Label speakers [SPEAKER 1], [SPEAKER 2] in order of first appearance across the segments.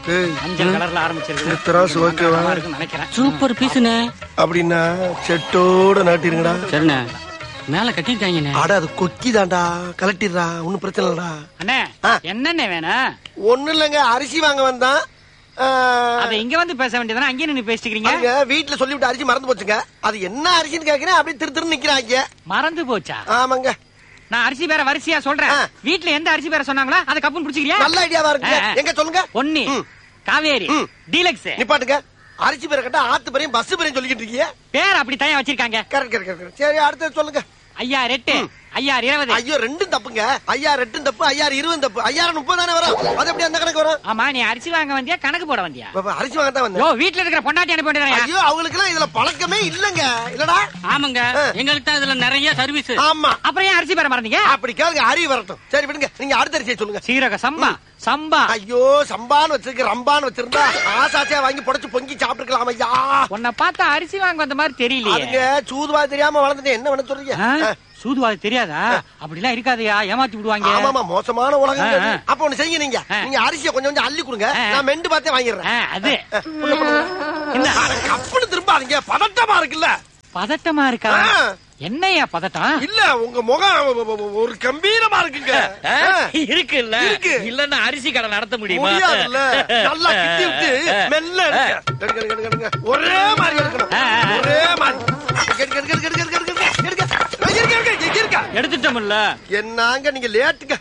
[SPEAKER 1] ஏய்
[SPEAKER 2] மஞ்சள் கலர்ல ஆரம்பிச்சிருக்கு
[SPEAKER 1] இந்த திராசு ஓகேவா?
[SPEAKER 2] நல்லா இருக்குன்னு நினைக்கிறேன்
[SPEAKER 3] சூப்பர் பீஸுண்ணே
[SPEAKER 1] அப்படின்னா செட்டோட நாட்டிருங்கடா
[SPEAKER 3] சரிண்ணே மேல கட்டிருக்காங்கண்ணே
[SPEAKER 1] அட அது கொக்கி தான்டா கலட்டிடுறா ஒன்னும் பிரச்சனை இல்லடா
[SPEAKER 2] அண்ணே
[SPEAKER 1] ஆ.
[SPEAKER 2] என்னண்ணே வேணும்
[SPEAKER 1] ஒண்ணு இல்லைங்க அரிசி வாங்க வந்தான் ஆ,
[SPEAKER 2] அத இங்க வந்து பேச வேண்டியதானே அங்கேயே நின்னு பேசிக்கிறீங்க
[SPEAKER 1] அவங்க வீட்டுல சொல்லிவிட்டு அரிசி மறந்து போச்சுங்க அது என்ன அரிசின்னு கேக்குறேன் அப்படியே திரு திரு நிக்கிறாங்க
[SPEAKER 2] மறந்து போச்சா
[SPEAKER 1] ஆமாங்க
[SPEAKER 2] நான் அரிசி பேர வரிசையா சொல்றேன்
[SPEAKER 1] ஆ.
[SPEAKER 2] வீட்ல எந்த அரிசி பேர சொன்னாங்களோ அத கப்புன்னு புடிச்சுக்கிறியா
[SPEAKER 1] நல்ல ஐடியாவா இருக்குங்க
[SPEAKER 2] ஆ, ஆ.
[SPEAKER 1] எங்க சொல்லுங்க
[SPEAKER 2] ஒன்னு
[SPEAKER 1] ம்.
[SPEAKER 2] காவேரி
[SPEAKER 1] ம்.
[SPEAKER 2] டீலக்ஸ்
[SPEAKER 1] நிப்பாட்டுங்க அரிசி பேரை கட்டா ஆத்து பேரையும் பஸ் பேரையும் சொல்லிக்கிட்டு இருக்கீங்க
[SPEAKER 2] பேர் அப்படி தயா வச்சிருக்காங்க
[SPEAKER 1] கரெக்ட் கரெக்ட் கரெக்ட் சரி அடுத்தது சொல்லுங்க
[SPEAKER 2] ஐயா ரெட்டு ஐயா இருபது
[SPEAKER 1] ஐயோ ரெண்டும் தப்புங்க ஐயா ரெண்டும் தப்பு ஐயா இருபது தப்பு ஐயாயிரம் முப்பது தானே வரும் அது எப்படி அந்த கணக்கு வரும்
[SPEAKER 2] ஆமா நீ அரிசி வாங்க வந்தியா கணக்கு போட வந்தியா
[SPEAKER 1] அப்ப அரிசி வாங்க தான்
[SPEAKER 2] யோ
[SPEAKER 1] வந்தேன்
[SPEAKER 2] வீட்ல இருக்கிற பொண்டாட்டி அனுப்பி வேண்டியதானயா
[SPEAKER 1] ஐயோ அவங்களுக்கு எல்லாம் இதுல பழக்கமே இல்லங்க இல்லடா
[SPEAKER 3] ஆமாங்க எங்களுக்கு தான் இதுல நிறைய சர்வீஸ்
[SPEAKER 1] ஆமா
[SPEAKER 2] அப்புறம் ஏன் அரிசி பேர மறந்தீங்க
[SPEAKER 1] அப்படி கேளுங்க அறிவு வரட்டும் சரி விடுங்க நீங்க அடுத்த அரிசியை சொல்லுங்க
[SPEAKER 2] சீரக சம்பா சம்பா
[SPEAKER 1] ஐயோ சம்பான்னு வச்சிருக்க ரம்பான்னு வச்சிருந்தா ஆசாசியா வாங்கி புடைச்சு பொங்கி சாப்பிட்டுக்கலாம் ஐயா
[SPEAKER 2] உன்னை பார்த்தா அரிசி வாங்க வந்த மாதிரி தெரியலையே
[SPEAKER 1] அதுங்க சூதுவா தெரியாம வளர்ந்துட்டு என்ன பண்ண சொல்றீங்க
[SPEAKER 2] ஆ? சூதுவாது தெரியாதா அப்படிலாம் இருக்காதயா ஏமாத்தி விடுவாங்க
[SPEAKER 1] ஆமாமா மோசமான உலகம்
[SPEAKER 2] ஆ, ஆ.
[SPEAKER 1] அப்ப ஒண்ணு செய்யுங்க நீங்க
[SPEAKER 2] ஆ.
[SPEAKER 1] நீங்க அரிசியை கொஞ்சம் கொஞ்சம் அள்ளி கொடுங்க
[SPEAKER 2] ஆ, ஆ.
[SPEAKER 1] நான் மெண்டு பார்த்தே வாங்கிடுறேன்
[SPEAKER 2] ஆ, அது
[SPEAKER 1] இந்த கப்புன்னு திரும்பாதீங்க பதட்டமா இருக்குல்ல
[SPEAKER 2] பதட்டமா இருக்கா
[SPEAKER 1] ஆ.
[SPEAKER 2] என்னையா பதட்டம்
[SPEAKER 1] இல்ல உங்க முகம் ஒரு கம்பீரமா இருக்குங்க ஆ.
[SPEAKER 3] இருக்கு இல்ல
[SPEAKER 1] இருக்கு.
[SPEAKER 3] இல்லன்னா அரிசி கடை நடத்த
[SPEAKER 1] முடியாதுல்ல நல்லா கிட்டி விட்டு மெல்ல எடுங்க. எடுங்க, எடுங்க, எடுங்க, எடுங்க. ஒரே மாதிரி எடுக்கணும்
[SPEAKER 2] ஆ, ஆ, ஆ.
[SPEAKER 1] ஒரே மாதிரி எடுங்க, எடுங்க, எடுங்க, எடுங்க, எடுங்க, எடுங்க, எடுங்க. இருக்க, இருக்க, இருக்க, இருக்க.
[SPEAKER 2] எடுத்துட்டோம்ல
[SPEAKER 1] என்னங்க நீங்க லேட்டுங்க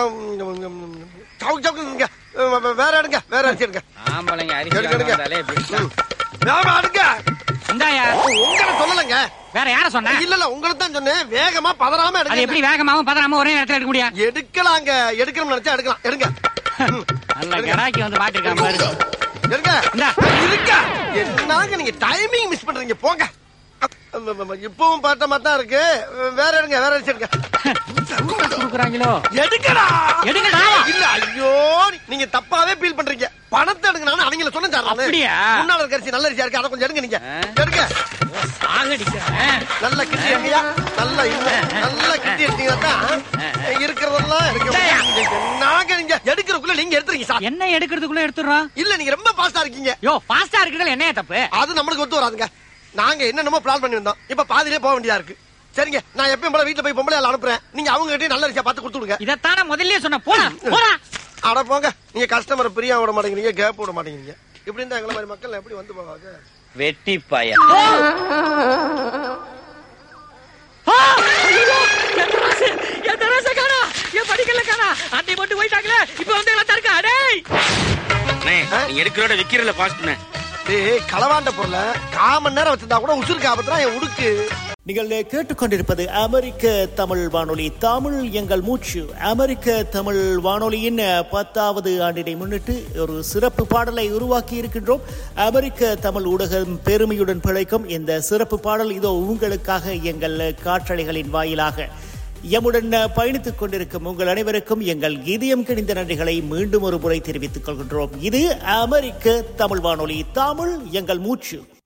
[SPEAKER 1] சவுக்கு சவுக்கு இருங்க. வே- வேற எடுங்க வேற அரிசி எடுங்க
[SPEAKER 3] ஆம்பளைங்க
[SPEAKER 1] எடுங்க, எடுங்க. ம். வேகமா எடுங்க
[SPEAKER 2] இந்தாயா
[SPEAKER 1] உங்களை சொல்லலைங்க
[SPEAKER 2] வேற யார சொன்ன
[SPEAKER 1] இல்ல இல்ல உங்களை தான் சொன்னேன் வேகமா பதறாம
[SPEAKER 2] அது
[SPEAKER 1] எடுங்க
[SPEAKER 2] எப்படி வேகமாவும் பதறாம ஒரே நேரத்துல எடுக்க முடியும்
[SPEAKER 1] எடுக்கலாங்க எடுக்கணும்னு நினைச்சா எடுக்கலாம் எடுங்க ம்.
[SPEAKER 2] நல்ல கடாக்கி வந்து மாட்டிருக்கான் பாரு
[SPEAKER 1] எடுங்க
[SPEAKER 2] இந்தா.
[SPEAKER 1] இருக்க என்னங்க நீங்க டைமிங் மிஸ் பண்றீங்க போங்க இப்பவும் பார்த்த மாதிரி தான் இருக்கு வேற எடுங்க வேற அரிசி எடுங்க
[SPEAKER 2] குடுக்குறாங்களோ
[SPEAKER 1] எடுக்கடா
[SPEAKER 2] எடுங்கடா.
[SPEAKER 1] இல்ல ஐயோ நீங்க தப்பாவே ஃபீல் பண்றீங்க பணத்தை எடுங்க நான் அவங்கள சொன்னேன் சார் நானு.
[SPEAKER 2] அப்படியா?
[SPEAKER 1] முன்னால இருக்க அரிசி நல்ல அரிசியா இருக்கு அதை கொஞ்சம் எடுங்க நீங்க எடுங்க
[SPEAKER 3] சாகடிக்கிறேன்
[SPEAKER 1] நல்ல கிட்டி எடுங்கயா நல்ல இல்ல நல்ல கிட்டி எடுத்தீங்கன்னா தான் இருக்கிறதெல்லாம் எடுக்க நாங்க நீங்க எடுக்கிறதுக்குள்ள நீங்க எடுத்துறீங்க சார்
[SPEAKER 2] என்ன எடுக்கிறதுக்குள்ள எடுத்துடுறோம்
[SPEAKER 1] இல்ல நீங்க ரொம்ப பாஸ்டா இருக்கீங்க
[SPEAKER 2] யோ ஃபாஸ்டா இருக்கிறதுல என்னைய தப்பு
[SPEAKER 1] அது நம்மளுக்கு ஒத்து வராதுங்க நாங்க என்னென்னமோ பிளான் பண்ணி வந்தோம் இப்ப பாதியிலே போக வேண்டியதா இருக்கு சரிங்க நான் எப்பயும் போல வீட்டுல போய் பொம்பளை ஆள் அனுப்புறேன் நீங்க அவங்க கிட்டே நல்ல அரிசியா பார்த்து கொடுத்துடுங்க
[SPEAKER 2] இதத்தானே முதல்லயே சொன்ன போடா போடா
[SPEAKER 1] அட போங்க நீங்க கஸ்டமரை பிரியா விட மாட்டேங்கிறீங்க கேப் விட மாட்டேங்கிறீங்க இப்படி இருந்தா எங்களை மாதிரி மக்கள் எப்படி வந்து போவாங்க
[SPEAKER 3] வெட்டி பாய
[SPEAKER 2] ஆ! ஐயோ! என் தராசு! என் தராசை காணோம்! என் படிக்கல்ல காணோம்! அன்னை மட்டும் போயிட்டாங்களே! இப்ப வந்து எல்லாம் தடுக்கா, டேய்!
[SPEAKER 3] நீங்க எடுக்கிறோட விக்கிறதுல பாஸ்ட்னே
[SPEAKER 1] டேய் களவாண்ட பொருளை கால் மணி நேரம் வச்சிருந்தா கூட உசுருக்கு ஆபத்துனா என் உடுக்கு
[SPEAKER 4] நீங்கள் கேட்டுக்கொண்டிருப்பது அமெரிக்க தமிழ் வானொலி தமிழ் எங்கள் மூச்சு அமெரிக்க தமிழ் வானொலியின் பத்தாவது ஆண்டினை முன்னிட்டு ஒரு சிறப்பு பாடலை உருவாக்கி இருக்கின்றோம் அமெரிக்க தமிழ் ஊடகம் பெருமையுடன் பிழைக்கும் இந்த சிறப்பு பாடல் இதோ உங்களுக்காக எங்கள் காற்றலைகளின் வாயிலாக எம்முடன் பயணித்துக் கொண்டிருக்கும் உங்கள் அனைவருக்கும் எங்கள் இதயம் கிணிந்த நன்றிகளை மீண்டும் ஒரு முறை தெரிவித்துக் கொள்கின்றோம் இது அமெரிக்க தமிழ் வானொலி தமிழ் எங்கள் மூச்சு